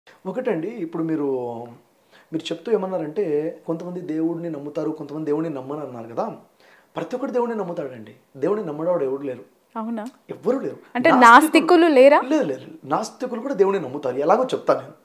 ఒకటండి ఇప్పుడు మీరు మీరు చెప్తూ ఏమన్నారంటే కొంతమంది దేవుడిని నమ్ముతారు కొంతమంది దేవుడిని నమ్మని అన్నారు కదా ప్రతి ఒక్కటి దేవుడిని నమ్ముతాడండి దేవుడిని నమ్మడవాడు ఎవరు లేరు అవునా ఎవ్వరూ లేరు అంటే నాస్తికులు లేరా లేదు లేదు నాస్తికులు కూడా దేవుడిని నమ్ముతారు ఎలాగో చెప్తాను నేను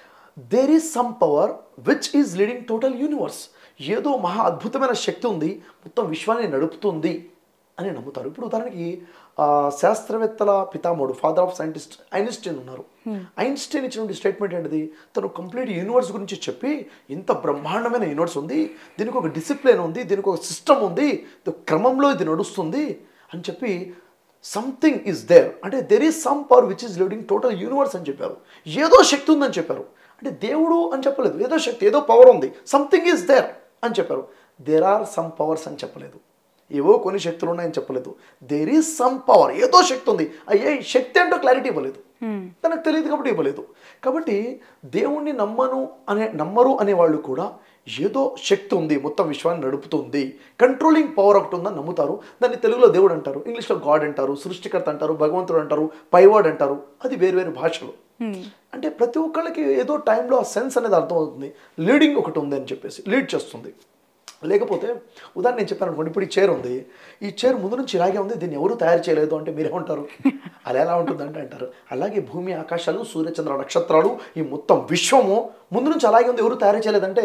there is some power which is leading total universe ఏదో మహా అద్భుతమైన శక్తి ఉంది మొత్తం విశ్వాన్ని నడుపుతుంది అని నమ్ముతారు ఇప్పుడు ఉదాహరణకి ఆ, శాస్త్రవేత్తల పితామహుడు ఫాదర్ ఆఫ్ సైంటిస్ట్ ఐన్స్టీన్ ఉన్నారు ఐన్స్టీన్ ఇచ్చినటువంటి స్టేట్మెంట్ ఏంటిది తను కంప్లీట్ యూనివర్స్ గురించి చెప్పి ఇంత బ్రహ్మాండమైన యూనివర్స్ ఉంది దీనికి ఒక డిసిప్లిన్ ఉంది దీనికి ఒక సిస్టమ్ ఉంది ఇది ఒక క్రమంలో ఇది నడుస్తుంది అని చెప్పి సంథింగ్ ఈజ్ దేర్ అంటే there is some power which is leading total universe అని చెప్పారు ఏదో శక్తి ఉందని చెప్పారు అంటే దేవుడు అని చెప్పలేదు ఏదో శక్తి ఏదో పవర్ ఉంది సంథింగ్ ఈజ్ దేర్ అని చెప్పారు దేర్ ఆర్ సమ్ పవర్స్ అని చెప్పలేదు ఏవో కొన్ని శక్తులు ఉన్నాయని చెప్పలేదు దేర్ ఈజ్ సమ్ పవర్ ఏదో శక్తి ఉంది అయ్యే ఈ శక్తి అంటూ క్లారిటీ ఇవ్వలేదు తనకు తెలియదు కాబట్టి ఇవ్వలేదు కాబట్టి దేవుణ్ణి నమ్మను అనే నమ్మరు అనే వాళ్ళు కూడా ఏదో శక్తి ఉంది మొత్తం విశ్వాన్ని నడుపుతుంది కంట్రోలింగ్ పవర్ ఒకటి ఉందని నమ్ముతారు దాన్ని తెలుగులో దేవుడు అంటారు ఇంగ్లీష్లో గాడ్ అంటారు సృష్టికర్త అంటారు భగవంతుడు అంటారు పైవాడ్ అంటారు అది వేరు వేరు భాషలు అంటే ప్రతి ఒక్కళ్ళకి ఏదో టైంలో ఆ సెన్స్ అనేది అర్థమవుతుంది లీడింగ్ ఒకటి ఉంది అని చెప్పేసి లీడ్ చేస్తుంది లేకపోతే ఉదాహరణ నేను చెప్పాను అనుకోండి ఇప్పుడు ఈ చైర్ ఉంది ఈ చైర్ ముందు నుంచి ఇలాగే ఉంది దీన్ని ఎవరు తయారు చేయలేదు అంటే మీరేమంటారు అలా ఎలా ఉంటుందంటే అంటారు అలాగే భూమి ఆకాశాలు సూర్యచంద్ర నక్షత్రాలు ఈ మొత్తం విశ్వము ముందు నుంచి అలాగే ఉంది ఎవరు తయారు చేయలేదంటే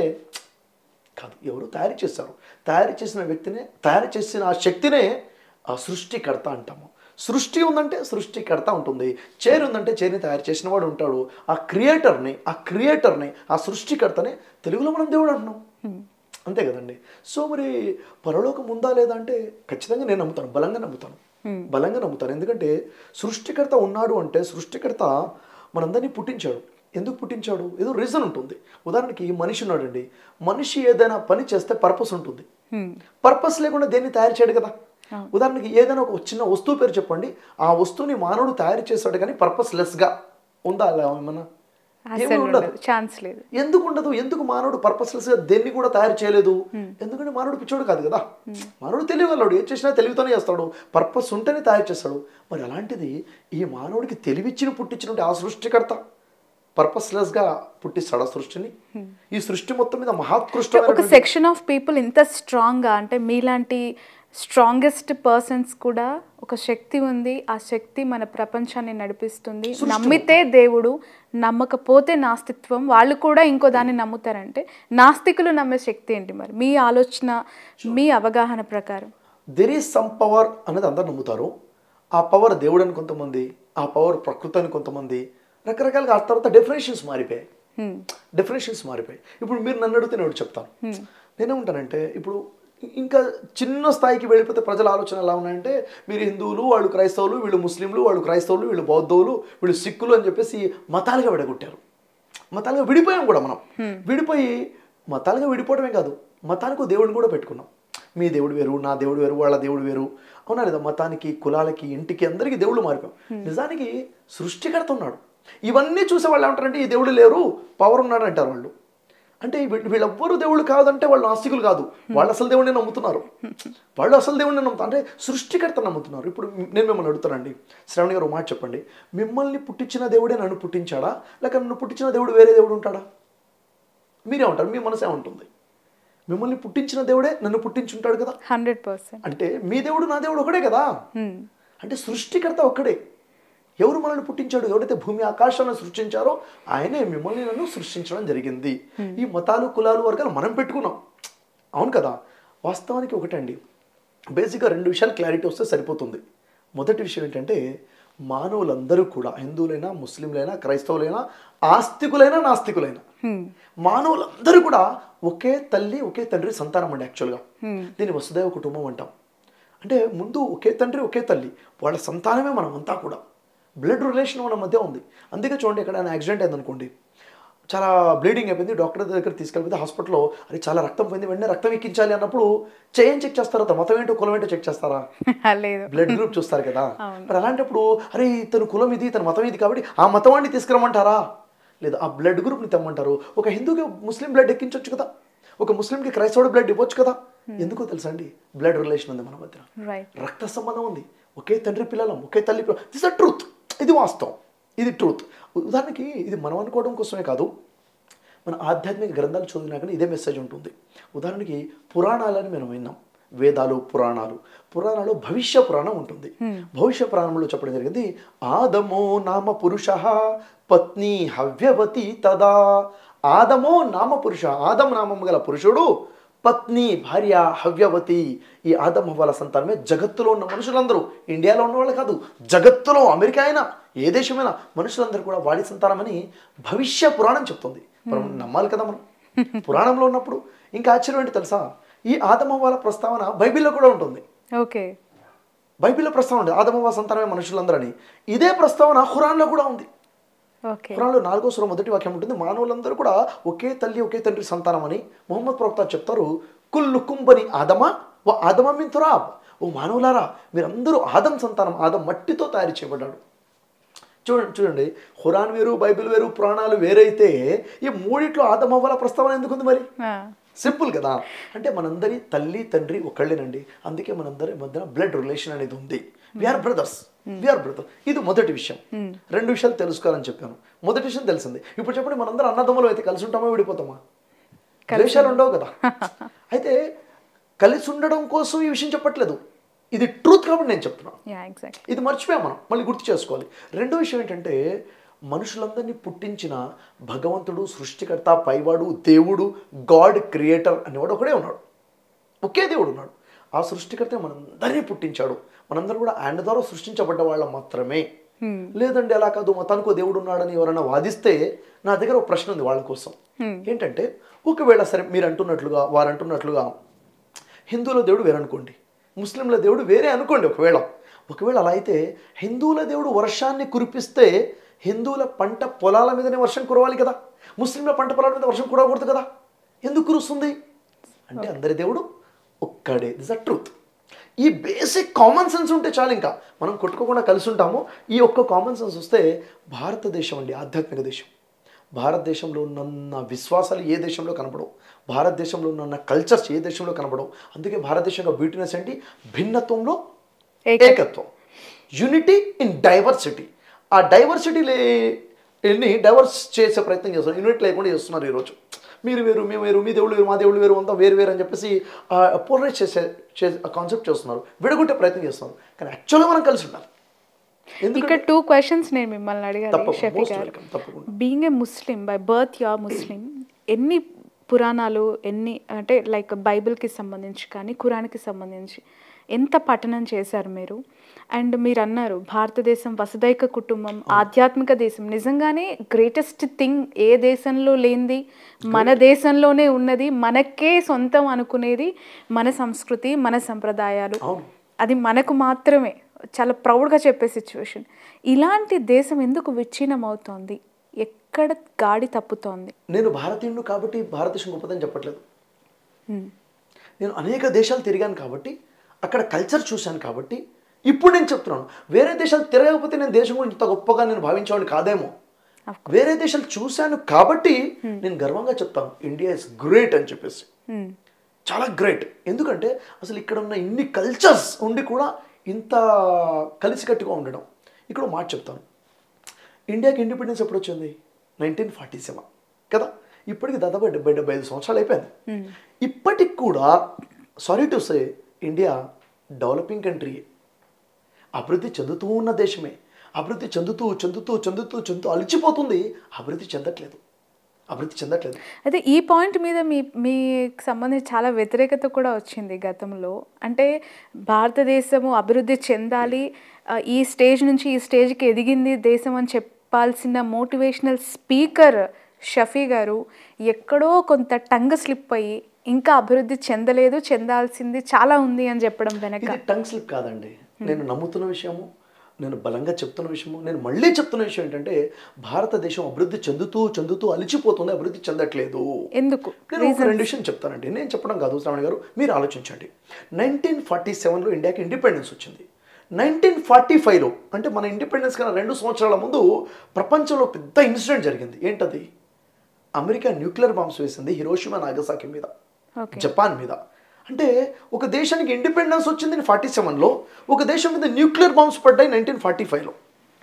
కాదు ఎవరు తయారు చేశారు తయారు చేసిన వ్యక్తినే తయారు చేసిన ఆ శక్తినే ఆ సృష్టికర్త అంటాము సృష్టి ఉందంటే సృష్టికర్త ఉంటుంది చైర్ ఉందంటే చైర్ని తయారు చేసిన వాడు ఉంటాడు ఆ క్రియేటర్ని ఆ క్రియేటర్ని ఆ సృష్టికర్తని తెలుగులో మనం దేవుడు అంటున్నాం అంతే కదండి సో మరి పరలోకం ఉందా లేదా అంటే ఖచ్చితంగా నేను నమ్ముతాను బలంగా నమ్ముతాను బలంగా నమ్ముతాను ఎందుకంటే సృష్టికర్త ఉన్నాడు అంటే సృష్టికర్త మనందరినీ పుట్టించాడు ఎందుకు పుట్టించాడు ఏదో రీజన్ ఉంటుంది ఉదాహరణకి మనిషి ఉన్నాడండి మనిషి ఏదైనా పని చేస్తే పర్పస్ ఉంటుంది పర్పస్ లేకుండా దేన్ని తయారు చేయడు కదా ఉదాహరణకి ఏదైనా ఒక చిన్న వస్తువు పేరు చెప్పండి ఆ వస్తువుని మానవుడు తయారు చేస్తాడు కానీ పర్పస్ లెస్గా ఉందా అలా ఏమన్నా ఏమీ అసలు ఉండదు ఉండదు ఛాన్స్ లేదు ఎందుకు ఉండదు ఎందుకు మానవుడు పర్పస్లెస్ గా దేన్ని కూడా తయారు చేయలేదు ఎందుకంటే మానవుడు పిచ్చోడు కాదు కదా మానవుడు తెలియగలడు ఏం చేసినా తెలివితోనే చేస్తాడు పర్పస్ ఉంటేనే తయారు చేస్తాడు మరి అలాంటిది ఈ మానవుడికి తెలివిచ్చిన పుట్టించినటువంటి ఆ సృష్టికర్త పర్పస్లెస్ గా పుట్టిస్తాడు ఆ సృష్టిని ఈ సృష్టి మొత్తం మీద ఒక మహాత్కృష్టమైన సెక్షన్ ఆఫ్ పీపుల్ ఇంత స్ట్రాంగ్గా అంటే మీలాంటి స్ట్రాంగెస్ట్ పర్సన్స్ కూడా ఒక శక్తి ఉంది ఆ శక్తి మన ప్రపంచాన్ని నడిపిస్తుంది నమ్మితే దేవుడు నమ్మకపోతే నాస్తిత్వం వాళ్ళు కూడా ఇంకో దాన్ని నమ్ముతారంటే నాస్తికులు నమ్మే శక్తి ఏంటి మరి మీ ఆలోచన మీ అవగాహన ప్రకారం దెర్ ఈజ్ సమ్ పవర్ అనేది అందరు నమ్ముతారు ఆ పవర్ దేవుడు అని కొంతమంది ఆ పవర్ ప్రకృతి అని కొంతమంది రకరకాలుగా ఆ తర్వాత డెఫినేషన్స్ మారిపోయాయి డెఫినేషన్స్ మారిపోయాయి ఇప్పుడు మీరు నన్ను అడిగితే నేను ఒకటి చెప్తాను నేనేమంటానంటే ఇప్పుడు ఇంకా చిన్న స్థాయికి వెళ్ళిపోతే ప్రజల ఆలోచన ఎలా ఉన్నాయంటే మీరు హిందువులు వాళ్ళు క్రైస్తవులు వీళ్ళు ముస్లింలు వాళ్ళు క్రైస్తవులు వీళ్ళు బౌద్ధవులు వీళ్ళు సిక్కులు అని చెప్పేసి మతాలుగా విడగొట్టారు మతాలుగా విడిపోయాం కూడా మనం విడిపోయి మతాలుగా విడిపోవడమే కాదు మతానికి ఒక దేవుడిని కూడా పెట్టుకున్నాం మీ దేవుడు వేరు నా దేవుడు వేరు వాళ్ళ దేవుడు వేరు అవునా లేదా మతానికి కులాలకి ఇంటికి అందరికీ దేవుళ్ళు మారిపోయాం నిజానికి సృష్టికర్త ఉన్నాడు ఇవన్నీ చూసే వాళ్ళు ఏమంటారంటే ఈ దేవుడు లేరు పవర్ ఉన్నాడు అంటారు వాళ్ళు అంటే వీ- వీళ్ళెవ్వరూ దేవుళ్ళు కాదంటే వాళ్ళు నాస్తికులు కాదు వాళ్ళు అసలు దేవుడిని నమ్ముతున్నారు వాళ్ళు అసలు దేవుడిని నమ్ముతారు అంటే సృష్టికర్త నమ్ముతున్నారు ఇప్పుడు నేను మిమ్మల్ని అడుగుతానండి శ్రవణి గారు ఒక మాట చెప్పండి మిమ్మల్ని పుట్టించిన దేవుడే నన్ను పుట్టించాడా లేక నన్ను పుట్టించిన దేవుడు వేరే దేవుడు ఉంటాడా మీరేమంటారు మీ మనసే ఉంటుంది మిమ్మల్ని పుట్టించిన దేవుడే నన్ను పుట్టించుంటాడు కదా హండ్రెడ్ పర్సెంట్ అంటే మీ దేవుడు నా దేవుడు ఒకడే కదా అంటే సృష్టికర్త ఒక్కడే ఎవరు మనల్ని పుట్టించాడు ఎవరైతే భూమి ఆకాశాలను సృష్టించారో ఆయనే మిమ్మల్ని నన్ను సృష్టించడం జరిగింది ఈ మతాలు కులాలు వర్గాలు మనం పెట్టుకున్నాం అవును కదా వాస్తవానికి ఒకటండి బేసిక్గా రెండు విషయాలు క్లారిటీ వస్తే సరిపోతుంది మొదటి విషయం ఏంటంటే మానవులందరూ కూడా హిందువులైనా ముస్లింలైనా క్రైస్తవులైనా ఆస్తికులైనా నాస్తికులైనా మానవులందరూ కూడా ఒకే తల్లి ఒకే తండ్రి సంతానం అండి యాక్చువల్గా దీన్ని వసుదైవ కుటుంబం అంటాం అంటే ముందు ఒకే తండ్రి ఒకే తల్లి వాళ్ళ సంతానమే మనం అంతా కూడా బ్లడ్ రిలేషన్ మన మధ్య ఉంది అందుకే చూడండి ఎక్కడైనా యాక్సిడెంట్ అయింది అనుకోండి చాలా బ్లీడింగ్ అయిపోయింది డాక్టర్ దగ్గర తీసుకెళ్ళిపోతే హాస్పిటల్లో అది చాలా రక్తం పోయింది వెంటనే రక్తం ఎక్కించాలి అన్నప్పుడు చేయం చెక్ చేస్తారా తన మతం ఏంటో కులం ఏంటో చెక్ చేస్తారా లేదు బ్లడ్ గ్రూప్ చూస్తారు కదా మరి అలాంటప్పుడు అరే ఇతను కులం ఇది ఇతను మతం ఇది కాబట్టి ఆ మతం వాడిని తీసుకురమ్మంటారా లేదా ఆ బ్లడ్ గ్రూప్ని తెమ్మంటారు ఒక హిందూకి ముస్లిం బ్లడ్ ఎక్కించవచ్చు కదా ఒక ముస్లింకి క్రైస్తవుడు బ్లడ్ ఇవ్వచ్చు కదా ఎందుకో తెలుసా అండి బ్లడ్ రిలేషన్ ఉంది మన మధ్య రైట్ రక్త సంబంధం ఉంది ఒకే తండ్రి పిల్లలం ఒకే తల్లి పిల్లలం దిస్ అ ట్రూత్ ఇది వాస్తవం ఇది ట్రూత్ ఉదాహరణకి ఇది మనం అనుకోవడం కోసమే కాదు మన ఆధ్యాత్మిక గ్రంథాలు చదివినా కానీ ఇదే మెసేజ్ ఉంటుంది ఉదాహరణకి పురాణాలని మనం విన్నాం వేదాలు పురాణాలు పురాణాలు భవిష్య పురాణం ఉంటుంది భవిష్య పురాణంలో చెప్పడం జరిగింది ఆదమో నామ పురుష పత్ని హవ్యవతి తదా ఆదమో నామ పురుష ఆదం నామం గల పురుషుడు పత్ని భార్య హవ్యవతి ఈ ఆదం హవ్వల సంతానమే జగత్తులో ఉన్న మనుషులందరూ ఇండియాలో ఉన్న వాళ్ళు కాదు జగత్తులో అమెరికా అయినా ఏ దేశమైనా మనుషులందరూ కూడా వాడి సంతానమని భవిష్య పురాణం చెప్తుంది మనం నమ్మాలి కదా మనం పురాణంలో ఉన్నప్పుడు ఇంకా ఆశ్చర్యం ఏంటి తెలుసా ఈ ఆదమవ్వాల ప్రస్తావన బైబిల్లో కూడా ఉంటుంది ఓకే బైబిల్లో ప్రస్తావన ఉంది ఆదమవ్వ సంతానమే మనుషులందరని ఇదే ప్రస్తావన ఖురాన్లో కూడా ఉంది ఓకే ఖురాన్లో నాలుగో సుర మొదటి వాక్యం ఉంటుంది మానవులందరూ కూడా ఒకే తల్లి ఒకే తండ్రి సంతానం అని మొహమ్మద్ ప్రవక్త చెప్తారు కుల్లు కుంబని ఆదమ ఓ ఆదమ మిన్ తురాబ్ ఓ మానవులారా మీరందరూ ఆదం సంతానం ఆదం మట్టితో తయారు చేయబడ్డాడు చూడండి చూడండి ఖురాన్ వేరు బైబిల్ వేరు పురాణాలు వేరైతే ఈ మూడిట్లో ఆదమవ్వల ప్రస్తావన ఎందుకు ఉంది మరి ఆ, సింపుల్ కదా అంటే మనందరి తల్లి తండ్రి ఒకళ్ళేనండి అందుకే మనందరి మధ్యన బ్లడ్ రిలేషన్ అనేది ఉంది విఆర్ బ్రదర్స్ విఆర్ బ్రదర్ ఇది మొదటి విషయం రెండు విషయాలు తెలుసుకోవాలని చెప్పాను మొదటి విషయం తెలిసింది ఇప్పుడు చెప్పండి మనందరం అన్నదమ్ములు అయితే కలిసి ఉంటామా విడిపోతామా ద్వేషాలు ఉండవు కదా అయితే కలిసి ఉండడం కోసం ఈ విషయం చెప్పట్లేదు ఇది ట్రూత్ కాబట్టి నేను చెప్తున్నాను యా ఎగ్జాక్ట్ ఇది మర్చిపోయాం మనం మళ్ళీ గుర్తు చేసుకోవాలి రెండో విషయం ఏంటంటే మనుషులందరినీ పుట్టించిన భగవంతుడు సృష్టికర్త పైవాడు దేవుడు గాడ్ క్రియేటర్ అనేవాడు ఒకడే ఉన్నాడు ఒకే దేవుడు ఉన్నాడు ఆ సృష్టికర్త మనందరినీ పుట్టించాడు మనందరూ కూడా ఆయన ద్వారా సృష్టించబడ్డ వాళ్ళం మాత్రమే లేదండి అలా కాదు మతానికో దేవుడు ఉన్నాడని ఎవరైనా వాదిస్తే నా దగ్గర ఒక ప్రశ్న ఉంది వాళ్ళ కోసం ఏంటంటే ఒకవేళ సరే మీరు అంటున్నట్లుగా వారు అంటున్నట్లుగా హిందువుల దేవుడు వేరే అనుకోండి ముస్లింల దేవుడు వేరే అనుకోండి ఒకవేళ ఒకవేళ అలా అయితే హిందువుల దేవుడు వర్షాన్ని కురిపిస్తే హిందువుల పంట పొలాల మీదనే వర్షం కురవాలి కదా ముస్లింల పంట పొలాల మీద వర్షం కురవకూడదు కదా ఎందుకు కురుస్తుంది అంటే అందరి దేవుడు ఒక్కడే దిస్ అ ట్రూత్ ఈ బేసిక్ కామన్ సెన్స్ ఉంటే చాలు ఇంకా మనం కొట్టుకోకుండా కలిసి ఉంటాము ఈ ఒక్క కామన్ సెన్స్ వస్తే భారతదేశం అండి ఆధ్యాత్మిక దేశం భారతదేశంలో ఉన్న విశ్వాసాలు ఏ దేశంలో కనపడవు భారతదేశంలో ఉన్న కల్చర్స్ ఏ దేశంలో కనపడవు అందుకే భారతదేశం యొక్క బ్యూటీనెస్ ఏంటి భిన్నత్వంలో ఏకత్వం. ఏకత్వం యూనిటీ ఇన్ డైవర్సిటీ ఆ డైవర్సిటీ లేని డైవర్స్ చేసే ప్రయత్నం చేస్తున్నారు యూనిట్ లేకుండా చేస్తున్నారు ఈరోజు మీరు వేరు మేము వేరు మీ దేవుళ్ళు వేరు మా దేవుళ్ళు వేరు అంతా వేరు వేరు అని చెప్పేసి పోలరైజ్ చేసే కాన్సెప్ట్ చేస్తున్నారు విడగొట్టే ప్రయత్నం చేస్తున్నారు కానీ యాక్చువల్గా మనం కలిసి ఉండాలి ఎందుకంటే ఇక్కడ టూ క్వశ్చన్స్ నేను మిమ్మల్ని అడిగాలి తప్పకుండా, షఫీ most గారు welcome, తప్పకుండా. Being a Muslim by birth yeah Muslim ఎన్ని పురాణాలు ఎన్ని అంటే లైక్ బైబిల్కి సంబంధించి కానీ ఖురాన్కి సంబంధించి ఎంత పఠనం చేశారు మీరు అండ్ మీరు అన్నారు భారతదేశం వసుదైక కుటుంబం ఆధ్యాత్మిక దేశం నిజంగానే గ్రేటెస్ట్ థింగ్ ఏ దేశంలో లేనిది మన దేశంలోనే ఉన్నది మనకే సొంతం అనుకునేది మన సంస్కృతి మన సంప్రదాయాలు అవును అది మనకు మాత్రమే చాలా ప్రౌడ్గా చెప్పే సిచ్యువేషన్ ఇలాంటి దేశం ఎందుకు విచ్ఛిన్నం అవుతోంది ఎక్కడ గాడి తప్పుతోంది నేను భారతీయుడు కాబట్టి భారతదేశం గొప్పదని చెప్పట్లేదు నేను అనేక దేశాలు తిరిగాను కాబట్టి అక్కడ కల్చర్ చూశాను కాబట్టి ఇప్పుడు నేను చెప్తున్నాను వేరే దేశాలు తిరగకపోతే నేను దేశం గురించి ఇంత గొప్పగా నేను భావించేవాడిని కాదేమో Of వేరే దేశాలు చూశాను కాబట్టి నేను గర్వంగా చెప్తాను ఇండియా ఇస్ గ్రేట్ అని చెప్పేసి Hmm. చాలా గ్రేట్ ఎందుకంటే అసలు ఇక్కడ ఉన్న ఇన్ని కల్చర్స్ ఉండి కూడా ఇంత కలిసికట్టుగా ఉండడం ఇక్కడ ఒక మాట చెప్తాను ఇండియాకి ఇండిపెండెన్స్ ఎప్పుడు వచ్చింది నైన్టీన్ ఫార్టీ సెవెన్ కదా ఇప్పటికి దాదాపు డెబ్బై డెబ్బై ఐదు సంవత్సరాలు అయిపోయింది ఇప్పటికి కూడా sorry to say India developing country అభివృద్ధి చెందుతూ ఉన్న దేశమే అభివృద్ధి చెందుతూ చెందుతూ చెందుతూ చెందుతూ అలిచిపోతుంది అభివృద్ధి చెందట్లేదు అభివృద్ధి చెందట్లేదు అయితే ఈ పాయింట్ మీద మీ మీకు సంబంధించి చాలా వ్యతిరేకత కూడా వచ్చింది గతంలో అంటే భారతదేశము అభివృద్ధి చెందాలి ఆ, ఈ స్టేజ్ నుంచి ఈ స్టేజ్కి ఎదిగింది దేశం అని చెప్పాల్సిన మోటివేషనల్ స్పీకర్ షఫీ గారు ఎక్కడో కొంత టంగ్ స్లిప్ అయ్యి ఇంకా అభివృద్ధి చెందలేదు చెందాల్సింది చాలా ఉంది అని చెప్పడం వెనక ఇది టంగ్ స్లిప్ కాదండి నేను నమ్ముతున్న విషయము నేను బలంగా చెప్తున్న విషయము నేను మళ్ళీ చెప్తున్న విషయం ఏంటంటే భారతదేశం అభివృద్ధి చెందుతూ చెందుతూ అలిచిపోతుంది అభివృద్ధి చెందట్లేదు ఎందుకు నేను ఒక రెండు విషయం చెప్తానండి నేను చెప్పడం కాదు శ్రావణ్ గారు మీరు ఆలోచించండి నైన్టీన్ ఫార్టీ సెవెన్లో ఇండియాకి ఇండిపెండెన్స్ వచ్చింది నైన్టీన్ ఫార్టీ ఫైవ్లో అంటే మన ఇండిపెండెన్స్ కన్నా రెండు సంవత్సరాల ముందు ప్రపంచంలో పెద్ద ఇన్సిడెంట్ జరిగింది ఏంటది అమెరికా న్యూక్లియర్ బాంబ్స్ వేసింది హిరోషిమా నాగసాకి మీద ఓకే జపాన్ మీద అంటే ఒక దేశానికి ఇండిపెండెన్స్ వచ్చింది ఫార్టీ సెవెన్లో ఒక దేశం మీద న్యూక్లియర్ బాంబ్స్ పడ్డాయి నైన్టీన్ ఫార్టీ ఫైవ్లో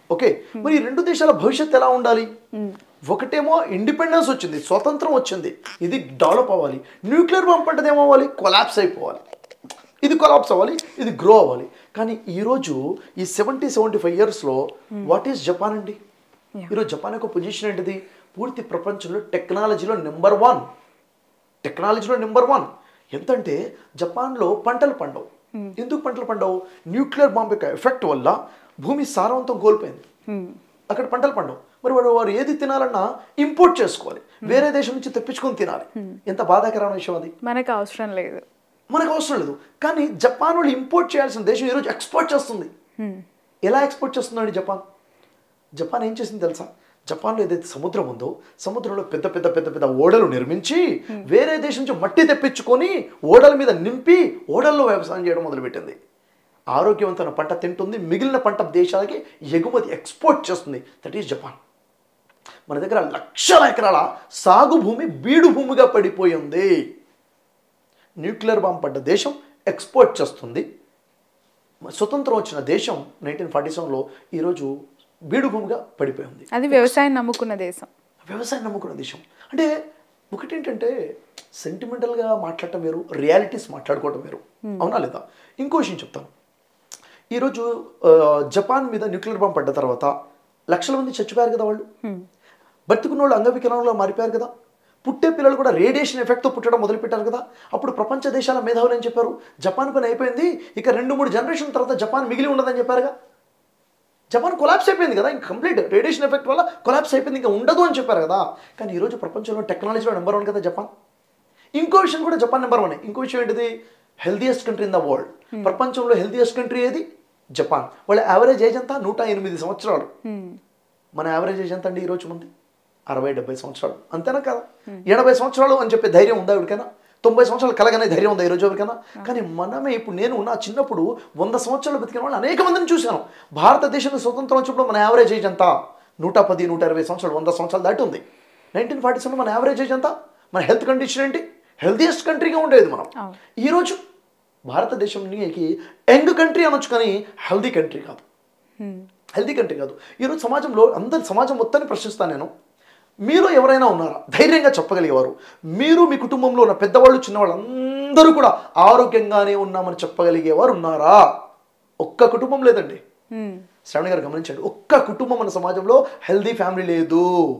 ఓకే మరి ఈ రెండు దేశాల భవిష్యత్తు ఎలా ఉండాలి ఒకటేమో ఇండిపెండెన్స్ వచ్చింది స్వతంత్రం వచ్చింది ఇది డెవలప్ అవ్వాలి న్యూక్లియర్ బాంబ్ పడ్డది ఏమవ్వాలి కొలాప్స్ అయిపోవాలి ఇది కొలాప్స్ అవ్వాలి ఇది గ్రో అవ్వాలి కానీ ఈరోజు ఈ సెవెంటీ సెవెంటీ ఫైవ్ ఇయర్స్లో వాట్ ఈస్ జపాన్ అండి ఈరోజు జపాన్ యొక్క పొజిషన్ ఏంటిది పూర్తి ప్రపంచంలో టెక్నాలజీలో నెంబర్ వన్ టెక్నాలజీలో నెంబర్ వన్ ఎంతంటే జపాన్లో పంటలు పండవు ఎందుకు పంటలు పండవు న్యూక్లియర్ బాంబ్ యొక్క ఎఫెక్ట్ వల్ల భూమి సారవంతం కోల్పోయింది అక్కడ పంటలు పండవు మరి వాడు వారు ఏది తినాలన్నా ఇంపోర్ట్ చేసుకోవాలి వేరే దేశం నుంచి తెప్పించుకొని తినాలి ఎంత బాధాకరమైన విషయం అది మనకు అవసరం లేదు మనకు అవసరం లేదు కానీ జపాన్ వాళ్ళు ఇంపోర్ట్ చేయాల్సిన దేశం ఈరోజు ఎక్స్పోర్ట్ చేస్తుంది ఎలా ఎక్స్పోర్ట్ చేస్తుందండి జపాన్ జపాన్ ఏం చేసింది తెలుసా జపాన్లో ఏదైతే సముద్రం ఉందో సముద్రంలో పెద్ద పెద్ద పెద్ద పెద్ద ఓడలు నిర్మించి వేరే దేశం నుంచి మట్టి తెప్పించుకొని ఓడల మీద నింపి ఓడల్లో వ్యవసాయం చేయడం మొదలుపెట్టింది ఆరోగ్యవంతమైన పంట తింటుంది మిగిలిన పంట దేశాలకి ఎగుమతి ఎక్స్పోర్ట్ చేస్తుంది దట్ ఈస్ జపాన్ మన దగ్గర లక్షల ఎకరాల సాగు భూమి బీడు భూమిగా పడిపోయింది న్యూక్లియర్ బాంబ్ పడ్డ దేశం ఎక్స్పోర్ట్ చేస్తుంది స్వతంత్రం వచ్చిన దేశం నైన్టీన్ ఫార్టీ సెవెన్లో ఈరోజు బీడు భూమిగా పడిపోయింది అది వ్యవసాయం నమ్ముకున్న దేశం వ్యవసాయం నమ్ముకున్న దేశం అంటే ఒకటి ఏంటంటే సెంటిమెంటల్గా మాట్లాడటం వేరు రియాలిటీస్ మాట్లాడుకోవటం వేరు అవునా లేదా ఇంకో విషయం చెప్తాను ఈరోజు ఆ, జపాన్ మీద న్యూక్లియర్ బాంబ్ పడ్డ తర్వాత లక్షల మంది చచ్చిపోయారు కదా వాళ్ళు బతికున్న వాళ్ళు అంగవికలంలో మారిపోయారు కదా పుట్టే పిల్లలు కూడా రేడియేషన్ ఎఫెక్ట్తో పుట్టడం మొదలుపెట్టారు కదా అప్పుడు ప్రపంచ దేశాల మేధావులు ఏం చెప్పారు జపాన్ పని అయిపోయింది ఇక రెండు మూడు జనరేషన్ తర్వాత జపాన్ మిగిలి ఉండదని చెప్పారుగా జపాన్ కొలాప్స్ అయిపోయింది కదా ఇంకా కంప్లీట్ రేడియేషన్ ఎఫెక్ట్ వల్ల కొలాప్స్ అయిపోయింది ఇంకా ఉండదు అని చెప్పారు కదా కానీ ఈరోజు ప్రపంచంలో టెక్నాలజీలో నెంబర్ వన్ కదా జపాన్ ఇంకో విషయం కూడా జపాన్ నెంబర్ వన్ ఇంకో విషయం ఏంటిది healthiest country in the world ప్రపంచంలో హెల్దియెస్ట్ కంట్రీ ఏది జపాన్ వాళ్ళ యావరేజ్ ఏజ్ ఎంత నూట ఎనిమిది సంవత్సరాలు మన యావరేజ్ ఏజ్ ఎంత అండి ఈరోజు మంది అరవై డెబ్బై సంవత్సరాలు అంతేనా కదా ఎనభై సంవత్సరాలు అని చెప్పే ధైర్యం ఉందా ఎవరికైనా తొంభై సంవత్సరాలు కలగనే ధైర్యం ఉందా ఈరోజు ఎవరికైనా కానీ మనమే ఇప్పుడు నేను నా చిన్నప్పుడు వంద సంవత్సరాలు బతికిన వాళ్ళు అనేక మందిని చూశాను భారతదేశంలో స్వతంత్రం వచ్చినప్పుడు మన యావరేజ్ ఏజ్ ఎంత నూట పది నూట ఇరవై సంవత్సరాలు వంద సంవత్సరాలు దాటి ఉంది నైన్టీన్ ఫార్టీ సెవెన్ మన యావరేజ్ ఏజ్ ఎంత మన హెల్త్ కండిషన్ ఏంటి హెల్తీయెస్ట్ కంట్రీగా ఉండేది మనం అవును. ఈరోజు భారతదేశంకి యంగ్ కంట్రీ అనొచ్చు కానీ హెల్దీ కంట్రీ కాదు హెల్దీ కంట్రీ కాదు ఈరోజు సమాజంలో అందరి సమాజం మొత్తాన్ని ప్రశ్నిస్తాను నేను మీలో ఎవరైనా ఉన్నారా ధైర్యంగా చెప్పగలిగేవారు మీరు మీ కుటుంబంలో ఉన్న పెద్దవాళ్ళు చిన్నవాళ్ళు అందరూ కూడా ఆరోగ్యంగానే ఉన్నామని చెప్పగలిగేవారు ఉన్నారా ఒక్క కుటుంబం లేదండి శ్రవణ్ గారు గమనించండి ఒక్క కుటుంబం మన సమాజంలో హెల్దీ ఫ్యామిలీ లేదు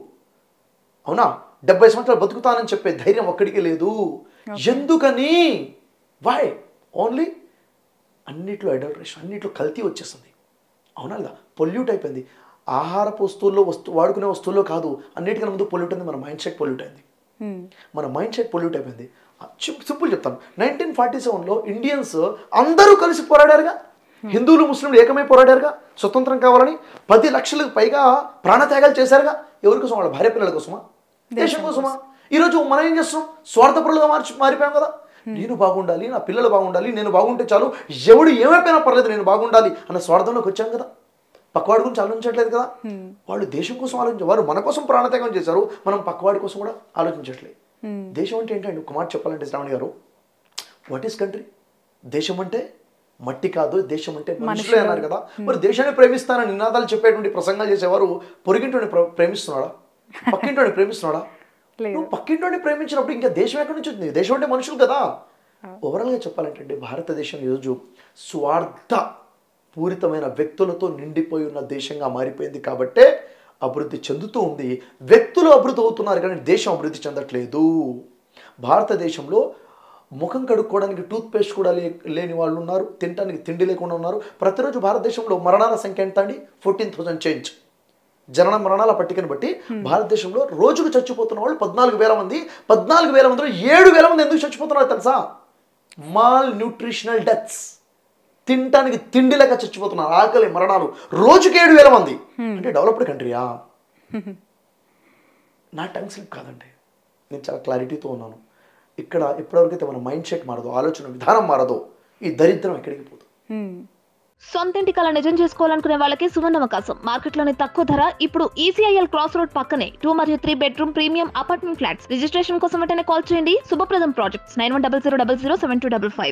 అవునా డెబ్బై సంవత్సరాలు బతుకుతానని చెప్పే ధైర్యం ఒక్కడికి లేదు ఎందుకని వై ఓన్లీ అన్నిట్లో అడల్ట్రేషన్ అన్నిట్లో కల్తీ వచ్చేస్తుంది అవునా లేదా పొల్యూట్ అయిపోయింది ఆహారపు వస్తువుల్లో వస్తు వాడుకునే వస్తువుల్లో కాదు అన్నిటికన్నా ముందు పొల్యూట్ అయింది మన మైండ్ సెట్ పొల్యూట్ అయింది మన మైండ్ సెట్ పొల్యూట్ అయిపోయింది సింపుల్ చెప్తాను నైన్టీన్ ఫార్టీ సెవెన్లో ఇండియన్స్ అందరూ కలిసి పోరాడారుగా హిందువులు ముస్లింలు ఏకమై పోరాడారుగా స్వతంత్రం కావాలని పది లక్షలకు పైగా ప్రాణత్యాగాలు చేశారుగా ఎవరి కోసం వాళ్ళ భార్య పిల్లల కోసమా దేశం కోసమా ఈరోజు మనం ఏం చేస్తున్నాం స్వార్థపరులుగా మార్చి మారిపోయాం కదా నేను బాగుండాలి నా పిల్లలు బాగుండాలి నేను బాగుంటే చాలు ఎవడు ఏమైపోయినా పర్లేదు నేను బాగుండాలి అన్న స్వార్థంలోకి వచ్చాం కదా పక్కవాడి గురించి ఆలోచించట్లేదు కదా వాళ్ళు దేశం కోసం ఆలోచించారు వారు మన కోసం ప్రాణత్యాగం చేశారు మనం పక్కవాడి కోసం కూడా ఆలోచించట్లేదు దేశం అంటే ఏంటండి ఒక మాట చెప్పాలంటే శ్రావణి గారు వాట్ ఈస్ కంట్రీ దేశం అంటే మట్టి కాదు దేశం అంటే మనుషులే అన్నారు కదా మరి దేశాన్ని ప్రేమిస్తానని నినాదాలు చెప్పేటువంటి ప్రసంగాలు చేసేవారు పొరిగింటోని ప్ర- ప్రేమిస్తున్నాడా పక్కింటోని ప్రేమిస్తున్నాడా లేదు నువ్వు పక్కింటోని ప్రేమించినప్పుడు ఇంకా దేశం ఎక్కడి నుంచి వచ్చింది దేశం అంటే మనుషులు కదా ఓవరాల్గా చెప్పాలంటే భారతదేశం ఈరోజు స్వార్థ పూరితమైన వ్యక్తులతో నిండిపోయి ఉన్న దేశంగా మారిపోయింది కాబట్టే అభివృద్ధి చెందుతూ ఉంది వ్యక్తులు అభివృద్ధి అవుతున్నారు కానీ దేశం అభివృద్ధి చెందట్లేదు భారతదేశంలో ముఖం కడుక్కోవడానికి టూత్ పేస్ట్ కూడా లే లేని వాళ్ళు ఉన్నారు తినడానికి తిండి లేకుండా ఉన్నారు ప్రతిరోజు భారతదేశంలో మరణాల సంఖ్య ఎంత అండి ఫోర్టీన్ థౌసండ్ చేంజ్ జనన మరణాల పట్టికను బట్టి భారతదేశంలో రోజుకు చచ్చిపోతున్న వాళ్ళు పద్నాలుగు వేల మంది పద్నాలుగు వేల మందిలో ఏడు వేల మంది ఎందుకు చచ్చిపోతున్నారు తెలుసా మాల్ న్యూట్రిషనల్ డెత్స్ తినటానికి తిండి లేక చచ్చిపోతున్నారు ఆకలి మరణాలు రోజుకి ఏడు వేల మంది అంటే డెవలప్డ్ కంట్రీయా నా టంగ్ స్లిప్ కాదండి నేను చాలా క్లారిటీతో ఉన్నాను ఇక్కడ ఎప్పటివరకైతే మన మైండ్ సెట్ మారదో ఆలోచన విధానం మారదో ఈ దరిద్రం ఎక్కడికి పోదు హ్మ్. సొంతింటి కళ నిజం చేసుకోవాలనుకునే వాళ్ళకి సువర్ణ అవకాశం మార్కెట్లోని తక్కువ ధర ఇప్పుడు ఈసీఐఎల్ క్రాస్ రోడ్ పక్కనే టూ మరియు three bedroom premium apartment flats registration కోసం వెంటనే కాల్ చేయండి Shubhapradam projects nine one double zero double zero seven two double five